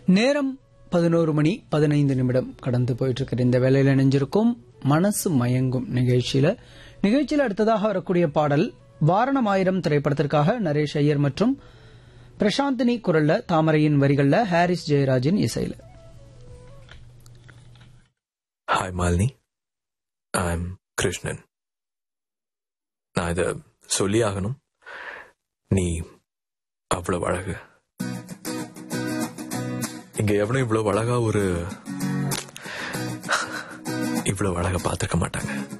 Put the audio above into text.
நேரம் பதினோரு மணி பதினைந்து நிமிடம் கடந்து போயிட்டு இருக்கிற இந்த வேலையில இணைஞ்சிருக்கும் மனசு மயங்கும் நிகழ்ச்சியில நிகழ்ச்சியில அடுத்ததாக வரக்கூடிய பாடல் வாரணம் ஆயிரம் திரைப்படத்திற்காக நரேஷ் ஐயர் மற்றும் பிரசாந்தினி குரல்ல தாமரையின் வரிகள்ல ஹாரிஸ் ஜெயராஜின் இசையில ஹாய் மாலினி ஐம் கிருஷ்ணன் நான் இதை சொல்லி ஆகணும் நீ அவ்வளவு அழகு இங்க எவனும் இவ்வளவு அழகா ஒரு இவ்வளவு அழகா பார்த்திருக்க மாட்டாங்க